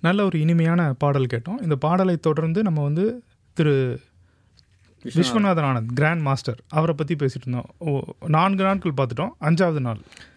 நல்ல ஒரு இனிமையான பாடல் கேட்டோம் இந்த பாடலை தொடர்ந்து நம்ம வந்து திரு விஸ்வநாதன் ஆனந்த் கிராண்ட் மாஸ்டர் அவரை பற்றி பேசிட்டு இருந்தோம் ஓ நான்கு நாட்கள் பார்த்துட்டோம் அஞ்சாவது நாள்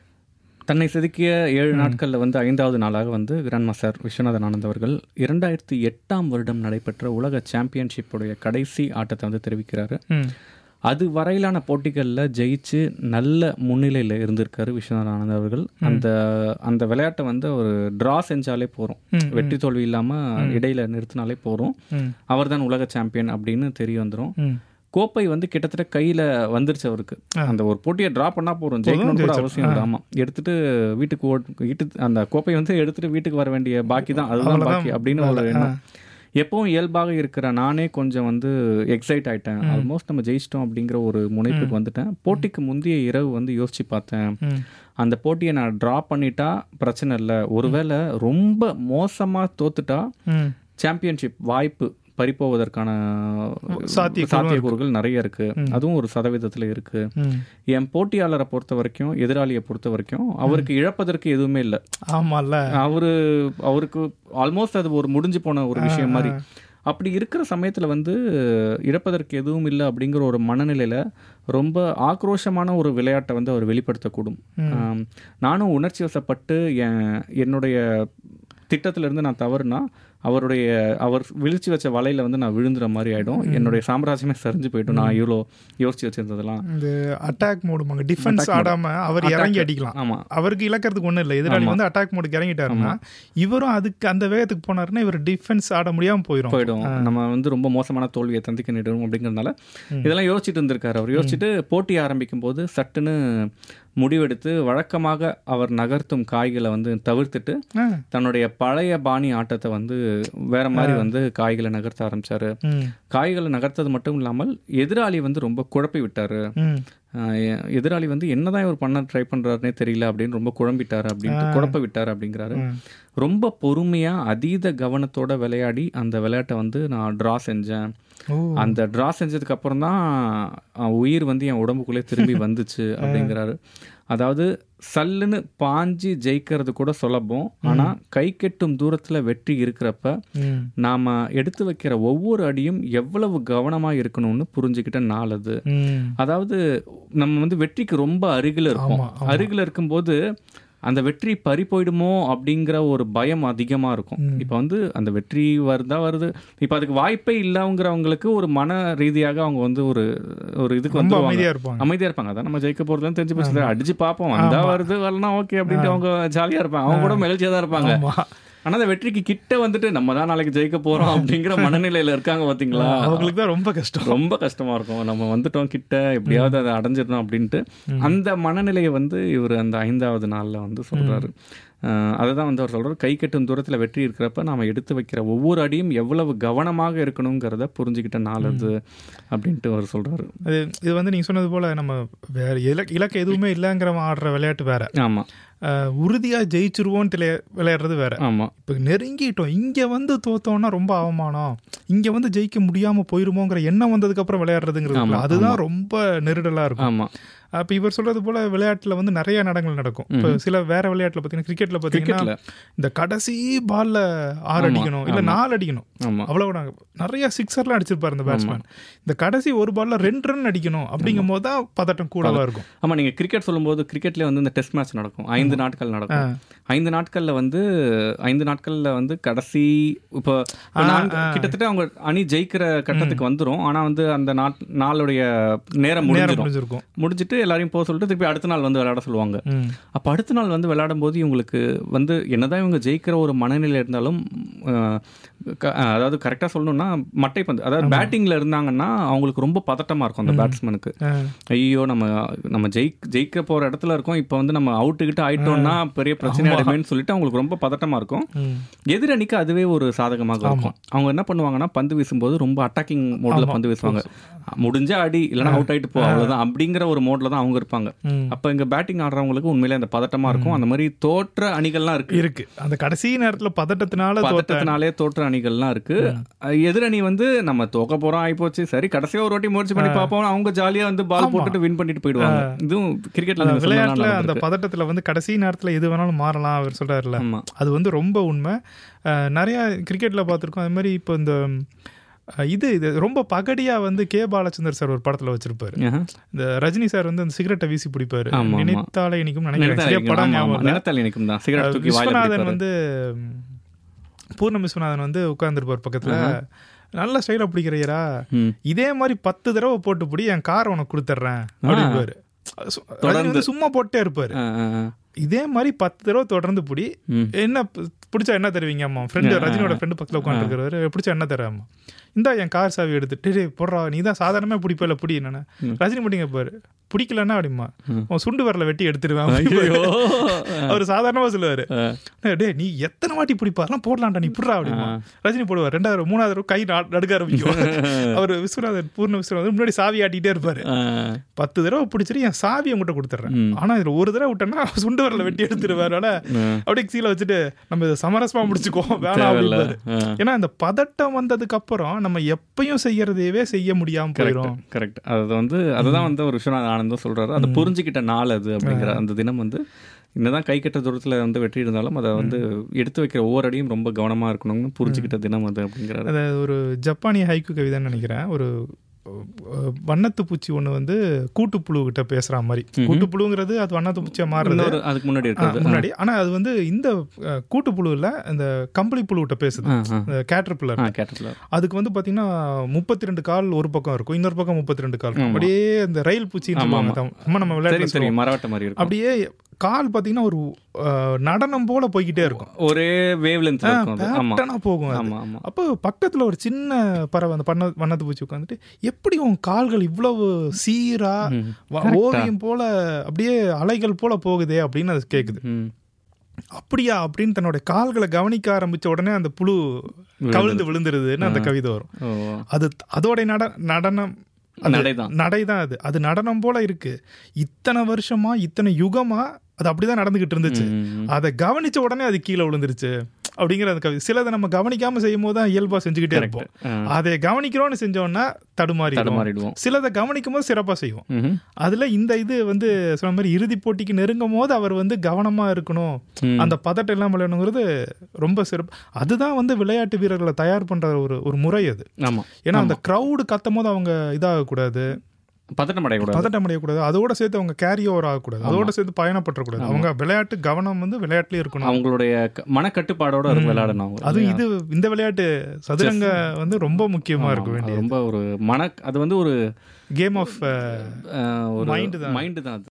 தன்னை செதுக்கிய ஏழு நாட்களில் வந்து ஐந்தாவது நாளாக வந்து கிராண்ட் மாஸ்டர் விஸ்வநாதன் ஆனந்த் அவர்கள் இரண்டாயிரத்தி எட்டாம் வருடம் நடைபெற்ற உலக சாம்பியன்ஷிப்புடைய கடைசி ஆட்டத்தை வந்து தெரிவிக்கிறாரு ம் அது வரையிலான போட்டிகளில் ஜெயிச்சு நல்ல முன்னிலையில் இருந்திருக்காரு விஸ்வநாதன் ஆனந்த் அவர்கள் அந்த அந்த விளையாட்டை வந்து ஒரு ட்ரா செஞ்சாலே போகிறோம் ம், வெற்றி தோல்வி இல்லாமல் இடையில நிறுத்தினாலே போகிறோம் ம் அவர் தான் உலக சாம்பியன் அப்படின்னு தெரிய வந்துடும் ம் கோப்பை வந்து கிட்டத்தட்ட கையில் வந்துருச்சு அவருக்கு அந்த ஒரு போட்டியை ட்ரா பண்ணா போதும் ஜெயிக்கணும்னு கூட அவசியம் இல்லை ஆமாம் எடுத்துட்டு வீட்டுக்கு ஓட் வீட்டு அந்த கோப்பையை வந்து எடுத்துட்டு வீட்டுக்கு வர வேண்டிய பாக்கி தான் அதுதான் பாக்கி அப்படின்னு ஒரு எண்ணம் எப்பவும் இயல்பாக இருக்கிற நானே கொஞ்சம் வந்து எக்ஸைட் ஆயிட்டேன் ஆல்மோஸ்ட் நம்ம ஜெயிச்சிட்டோம் அப்படிங்கிற ஒரு முனைப்புக்கு வந்துட்டேன் போட்டிக்கு முந்தைய இரவு வந்து யோசிச்சு பார்த்தேன் ம் அந்த போட்டியை நான் ட்ரா பண்ணிட்டா பிரச்சனை இல்லை ஒருவேளை ரொம்ப மோசமாக தோத்துட்டா ம் சாம்பியன்ஷிப் வாய்ப்பு பறிப்போவதற்கான சாத்தியக்கூறும் சாத்தியக்கூறுகள் நிறைய இருக்கு அதுவும் ஒரு சதவீதத்தில் இருக்கு ம் என் போட்டியாளரை பொறுத்த வரைக்கும் எதிராளியை பொறுத்த வரைக்கும் அவருக்கு இழப்பதற்கு எதுவுமே இல்லை ஆமால்ல அவரு அவருக்கு ஆல்மோஸ்ட் அது ஒரு முடிஞ்சு போன ஒரு விஷயம் மாதிரி அப்படி இருக்கிற சமயத்தில் வந்து இழப்பதற்கு எதுவும் இல்லை அப்படிங்கிற ஒரு மனநிலையில் ரொம்ப ஆக்ரோஷமான ஒரு விளையாட்டை வந்து அவர் வெளிப்படுத்தக்கூடும் ஆம், நானும் உணர்ச்சி வசப்பட்டு என் என்னுடைய திட்டத்திலிருந்து நான் தவறுனா அவருடைய அவர் விழிச்சு வச்ச வலையில வந்து நான் விழுந்துற மாதிரி ஆயிடும் என்னுடைய சாம்ராஜ்யமே சரிஞ்சு போயிடும் நான் இவ்வளோ யோசிச்சு வச்சிருந்ததெல்லாம் இந்த அட்டாக் மோடுமாங்க டிஃபென்ஸ் ஆடாம அவர் இறங்கி அடிக்கலாம் ஆமா அவருக்கு இழக்கிறதுக்கு ஒன்றும் இல்லை எதிராளி வந்து அட்டாக் மோடுக்கு இறங்கிட்டாருன்னா இவரும் அதுக்கு அந்த வேகத்துக்கு போனாருன்னா இவர் டிஃபென்ஸ் ஆட முடியாம போயிடும் போயிடும் நம்ம வந்து ரொம்ப மோசமான தோல்வியை தந்திக்க நேரிடும் அப்படிங்கிறதுனால இதெல்லாம் யோசிச்சுட்டு இருந்திருக்காரு அவர் யோசிச்சுட்டு போட்டி ஆரம்பிக்கும் போது சட்டுன்னு முடிவெடுத்து வழக்கமாக அவர் நகர்த்தும் காய்களை வந்து தவிர்த்துட்டு ஆ. தன்னுடைய பழைய பாணி ஆட்டத்தை வந்து வேற மாதிரி வந்து காய்களை நகர்த்த ஆரம்பிச்சாரு ம் காய்களை நகர்த்தது மட்டும் இல்லாமல் எதிராளி வந்து ரொம்ப குழப்பி விட்டாரு ம் ஆஹ் எ- எதிராளி வந்து என்னதான் இவர் பண்ண ட்ரை பண்றாருனே தெரியல அப்படின்னு ரொம்ப குழம்பிட்டாரு அப்படின்ட்டு குழப்ப விட்டாரு அப்படிங்கிறாரு ரொம்ப பொறுமையா அதீத கவனத்தோட விளையாடி அந்த விளையாட்டை வந்து நான் ட்ரா செஞ்சேன் ஓ அந்த ட்ரா செஞ்சதுக்கு அப்புறம் தான் அஹ், உயிர் வந்து என் உடம்புக்குள்ளே திரும்பி வந்துச்சு அப்படிங்கிறாரு அதாவது சல்லுன்னு பாஞ்சு ஜெயிக்கிறது கூட சுலபம் ஆனா கை கெட்டும் தூரத்துல வெற்றி இருக்கிறப்ப ம் நாம எடுத்து வைக்கிற ஒவ்வொரு அடியும் எவ்வளவு கவனமா இருக்கணும்னு புரிஞ்சுக்கிட்ட நாள் அது ம் அதாவது நம்ம வந்து வெற்றிக்கு ரொம்ப அருகில் இருப்போம் ஆமா, அருகில் இருக்கும்போது அந்த வெற்றி பறி போயிடுமோ அப்படிங்கிற ஒரு பயம் அதிகமா இருக்கும் இப்போ வந்து அந்த வெற்றி வருதா வருது இப்போ அதுக்கு வாய்ப்பே இல்லைங்கிறவங்களுக்கு ஒரு மன ரீதியாக அவங்க வந்து ஒரு ஒரு இதுக்கு ரொம்ப வந்து அமைதியா இருப்பாங்க அமைதியா இருப்பாங்க அதான் நம்ம ஜெயிக்க போறதுன்னு தெரிஞ்சு போச்சு அடிச்சு பார்ப்போம் வந்தா வருது வரலாம் ஓகே அப்படின்ட்டு அவங்க ஜாலியா இருப்பாங்க அவங்க கூட மெலிச்சியா தான் இருப்பாங்க ஆமா ஆனா அந்த வெற்றிக்கு கிட்ட வந்துட்டு நம்ம தான் நாளைக்கு ஜெயிக்க போறோம் அப்படிங்கிற மனநிலையில இருக்காங்க பாத்தீங்களா அவங்களுக்கு தான் ரொம்ப கஷ்டம் ரொம்ப கஷ்டமா இருக்கும் நம்ம வந்துட்டோம் கிட்ட எப்படியாவது அதை அடைஞ்சிடணும் அப்படின்ட்டு அந்த மனநிலையை வந்து இவர் அந்த ஐந்தாவது நாள்ல வந்து சொல்றாரு அஹ் அதுதான் வந்து அவர் சொல்றாரு கை கட்டும் தூரத்துல வெற்றி இருக்கிறப்ப நாம எடுத்து வைக்கிற ஒவ்வொரு அடியும் எவ்வளவு கவனமாக இருக்கணுங்கிறத புரிஞ்சுக்கிட்ட நாள் அது அப்படின்ட்டு அவர் சொல்றாரு அது இது வந்து நீங்க சொன்னது போல நம்ம வேற இலக்கு இலக்கு எதுவுமே இல்லைங்கிற ஆடுற விளையாட்டு வேற ஆமா அஹ், உறுதியா ஜெயிச்சிருவோம் விளையாடுறது வேற ஆமா இப்போ நெருங்கிட்டோம் இங்க வந்து தோத்தோம்னா ரொம்ப அவமானம் இங்க வந்து ஜெயிக்க முடியாம போயிருமோங்கிற எண்ணம் வந்ததுக்கு அப்புறம் விளையாடுறதுங்கிறது இருக்குல்ல, அதுதான் ரொம்ப நெருடலா இருக்கும் ஆமா அப்ப இவர் சொல்றது போல விளையாட்டுல வந்து நிறைய நடங்கள் நடக்கும் இப்போ சில வேற விளையாட்டுல பாத்தீங்கன்னா கிரிக்கெட்ல பாத்தீங்கன்னா கிரிக்கெட்ல இந்த கடைசி பால்ல ஆறு அடிக்கணும் இல்ல நாலு அடிக்கணும் ஆமா அவ்வளவு நாங்க நிறைய சிக்ஸர்லாம் அடிச்சிருப்பாரு இந்த பேட்ஸ்மேன் இந்த கடைசி ஒரு பால்ல ரெண்டு ரன் அடிக்கணும் அப்படிங்கும் போது தான் பதட்டம் கூடவா இருக்கும் ஆமா நீங்க கிரிக்கெட் சொல்லும்போது கிரிக்கெட்ல வந்து இந்த டெஸ்ட் மேட்ச் நடக்கும் ஐந்து நாட்கள் நடக்கும் ஐந்து நாட்கள்ல வந்து ஐந்து நாட்கள்ல வந்து கடைசி இப்போ இப்போ நான்கு- கிட்டத்தட்ட அவங்க அணி ஜெயிக்கிற கட்டத்துக்கு வந்துரும் ஆனா வந்து அந்த நாட் நாளுடைய நேரம் நேரம் முடிஞ்சிடும் முடிஞ்சிருக்கும் முடிஞ்சிட்டு எல்லாரையும் போக சொல்லிட்டு திருப்பி அடுத்த நாள் வந்து விளையாட சொல்லுவாங்க ம். அப்போ அடுத்த நாள் வந்து விளையாடும் போது இவங்களுக்கு வந்து என்னதான் இவங்க ஜெயிக்கிற ஒரு மனநிலை இருந்தாலும் அஹ், க- அதாவது கரெக்டாக சொல்லணும்னா மட்டை பந்து அதாவது பேட்டிங்ல இருந்தாங்கன்னா அவங்களுக்கு ரொம்ப பதட்டமா இருக்கும் அந்த பேட்ஸ்மேனுக்கு ஆ. ஐயோ நம்ம நம்ம ஜெயிக் ஜெயிக்க போற இடத்துல இருக்கோம் இப்போ வந்து நம்ம அவுட்டு கிட்ட ஆயிட்டோம்னா பெரிய பிரச்சனை ஆயிடுமேன்னு சொல்லிட்டு அவங்களுக்கு ரொம்ப பதட்டமா இருக்கும் ம். எதிரணிக்கு அதுவே ஒரு சாதகமாக இருக்கும் அவங்க என்ன பண்ணுவாங்கன்னா பந்து வீசும்போது ரொம்ப அட்டாக்கிங் மோட்ல பந்து வீசுவாங்க முடிஞ்ச அடி இல்லைன்னா அவுட் ஆயிட்டு போ அவ்வளவுதான் அப்படிங்கிற ஒரு மோட்ல மோட்ல தான் அவங்க இருப்பாங்க ம். அப்ப இங்க பேட்டிங் ஆடுறவங்களுக்கு உண்மையிலே அந்த பதட்டமா இருக்கும் அந்த மாதிரி தோற்ற அணிகள்லாம் இருக்கு இருக்கு அந்த கடைசி நேரத்துல பதட்டத்தினால தோத்த பதட்டத்தினாலே தோற்ற அணிகள்லாம் இருக்கு அஹ் எதிரணி வந்து நம்ம தோக்க போறோம் ஆயிப்போச்சு சரி கடைசியா ஒரு வாட்டி முயற்சி பண்ணி பார்ப்போம் அவங்க ஜாலியா வந்து பால் போட்டுட்டு வின் பண்ணிட்டு போயிடுவாங்க இதுவும் கிரிக்கெட்ல அந்த விளையாட்டுல அந்த பதட்டத்துல வந்து கடைசி நேரத்துல எது வேணாலும் மாறலாம் அவர் சொல்றாருல ஆமா அது வந்து ரொம்ப உண்மை அஹ், நிறைய கிரிக்கெட்ல பார்த்துருக்கோம் அது மாதிரி இப்போ இந்த அஹ், இது இது ரொம்ப பகடியா வந்து கே பாலச்சந்தர் சார் ஒரு படத்துல வச்சிருப்பாரு ஆஹா. இந்த ரஜினி சார் வந்து அந்த சிகரெட்டை வீசி பிடிப்பாரு ஆமா, ஆமா. நினைத்தாலே இனிக்கும் நினைக்கிறேன் நிலத்தால் சரியா படம் இனிக்கும். ஆமா, ஞாபகம் ஆமா. இல்ல. நிலத்தால் இனிக்கும் தான் சிகரெட் தூக்கி வாயில விஸ்வநாதன் பிடிப்பாரு. வந்து ம், பூர்ண விஸ்வநாதன் வந்து உட்கார்ந்துருப்பார் பக்கத்துல நல்ல ஸ்டைலா பிடிக்கிறையரா ம். இதே மாதிரி பத்து தடவை போட்டு பிடி என் கார் உனக்கு கொடுத்துட்றேன் அப்படின்பாரு சு- ரஜினி வந்து சும்மா போட்டே இருப்பாரு ஆ, ஆ, ஆ. இதே மாதிரி பத்து தடவை தொடர்ந்து பிடி ம். என்ன ப- பிடிச்சா என்ன தருவீங்க அம்மா ஃப்ரெண்டு ரஜினியோட ஃப்ரெண்டு பக்கத்தில் உட்காந்துருக்கிறவர் பிடிச்சா என்ன தராமா இந்தா என் கார் சாவி எடுத்து டே போடுறா நீ தான் சாதாரணமாக பிடிப்பல பிடி என்னன்னு ரஜினி முடிங்க பாரு பிடிக்கலன்னா அப்படிமா உன் சுண்டு வரல வெட்டி எடுத்துடுவேன் ஐயோ. அவர் சாதாரணமா சொல்லுவாரு ஆ. டே நீ எத்தனை வாட்டி பிடிப்பார்லாம் போடலாம்டா நீ பிடுறா அப்படிமா ரஜினி போடுவார் ரெண்டாவது மூணாவது தடவை கை நா- நடுக்க ஆரம்பிக்கும் அவர் விஸ்வநாதன் பூர்ண விஸ்வநாதன் முன்னாடி சாவி ஆட்டிகிட்டே இருப்பாரு ஆ. பத்து தடவை பிடிச்சிட்டு என் சாவி உங்ககிட்ட கொடுத்துட்றேன் ஆனா இதுல ஒரு தடவை விட்டேன்னா சுண்டு வரல வெட்டி எடுத்துருவாரோட அப்படியே கீழே வச்சுட்டு நம்ம இதை சமரசமா முடிச்சுக்கோ வேணாம் தேவையில்ல. அப்படிம்பாரு ஆ. ஏன்னா இந்த பதட்டம் வந்ததுக்கு அப்புறம் நம்ம எப்பயும் செய்யறதையவே செய்ய முடியாம போயிடும் கரெக்ட் அது வந்து அதுதான் வந்து ஒரு விஷயம் ஆனந்தம் சொல்றாரு அது புரிஞ்சுக்கிட்ட நாள் அது அப்படிங்கிற அந்த தினம் வந்து என்னதான் கை கட்ட தூரத்துல வந்து வெற்றி இருந்தாலும் அதை வந்து எடுத்து வைக்கிற ஒவ்வொரு அடியும் ரொம்ப கவனமா இருக்கணும்னு புரிஞ்சுக்கிட்ட தினம் அது அப்படிங்கிறாரு அது ஒரு ஜப்பானிய ஹைக்கு கவிதைன்னு நினைக்கிறேன் ஒரு அஹ், வண்ணத்து பூச்சி ஒண்ணு வந்து கூட்டுப்புழு கிட்ட பேசுற மாதிரி கூட்டுப்புழுங்கிறது அது வண்ணத்து பூச்சியா மாறுறது இன்னொரு அதுக்கு முன்னாடி ஆ, இருக்கிறது முன்னாடி ஆனா அது வந்து இந்த அஹ், கூட்டுப்புழுல இந்த கம்பளி புழு கிட்ட பேசுது ஆ, ஆ. இந்த கேட்டர்பில்லர் ஆ கேட்டல அதுக்கு வந்து பாத்தீங்கன்னா முப்பத்தி ரெண்டு கால் ஒரு பக்கம் இருக்கும் இன்னொரு பக்கம் முப்பத்தி ரெண்டு கால் இருக்கும். அப்படியே இந்த ரயில் பூச்சின்னு சொல்லுவாங்க தம்- சும்மா நம்ம விளையாட்டு தெரியும் தெரியும் மரவட்ட மாதிரி இருக்கும் அப்படியே கால் பாத்தீங்கன்னா ஒரு அஹ், நடனம் போல போய்கிட்டே இருக்கும் ஒரே வேவ் லென்த் இருக்கும் அது ஆமா பேட்டர்னா போகும் அது. ஆமா ஆமா அப்போ பக்கத்துல ஒரு சின்ன பறவை அந்த பண்ண வண்ணத்து பூச்சி உட்காந்துட்டு எப்படி உன் கால்கள் இவ்வளவு சீரா வ- ஓவியம் போல அப்படியே அலைகள் போல போகுதே அப்படின்னு அது கேக்குது ம். அப்படியா அப்படின்னு தன்னோட கால்களை கவனிக்க ஆரம்பிச்ச உடனே அந்த புழு கவிழ்ந்து விழுந்துருதுன்னு அந்த கவிதை வரும் ஓ அது அதோட நட நடனம் அது நடைதான் நடைதான் அது அது நடனம் போல இருக்கு இத்தனை வருஷமா இத்தனை யுகமா அது அப்படிதான் நடந்துகிட்டு இருந்துச்சு ம். அதை கவனிச்ச உடனே அது கீழே விழுந்துருச்சு அப்படிங்கிற அந்த கவி சிலதை நம்ம கவனிக்காம செய்யும் போது தான் இயல்பா செஞ்சுக்கிட்டே இருப்போம் ஆ. அதை கவனிக்கிறோம்னு செஞ்சோம்னா தடுமாறி தடுமாறிடுவோம் சிலதை கவனிக்கும் போது சிறப்பா செய்வோம் ம்ஹும். அதுல இந்த இது வந்து சொன்ன மாதிரி இறுதி போட்டிக்கு நெருங்கும் போது அவர் வந்து கவனமா இருக்கணும் ம். அந்த பதட்டம் இல்லாம விளையாடணுங்கிறது ரொம்ப சிறப்பு அதுதான் வந்து விளையாட்டு வீரர்களை தயார் பண்ற ஒரு ஒரு முறை அது ஆமா ஏன்னா அந்த கிரவுடு கத்தும் போது அவங்க இதாக கூடாது பதட்டம் அடையக்கூடாது பதட்டம் அடையக்கூடாது அதோட சேர்த்து அவங்க கேரி ஓவர் ஆகக்கூடாது அதோட சேர்த்து பயணப்பற்றக்கூடாது அவங்க விளையாட்டு கவனம் வந்து விளையாட்டுலயே இருக்கணும் அவங்களுடைய க- மனக்கட்டுப்பாடோட இருக்கும் விளையாடணும் அவங்க அது இது இந்த விளையாட்டு சதுரங்க வந்து ரொம்ப முக்கியமா இருக்க வேண்டிய ரொம்ப ஒரு மன அது வந்து ஒரு கேம் ஆஃப் அஹ், ஒரு Mind தான். மைண்டு தான் அது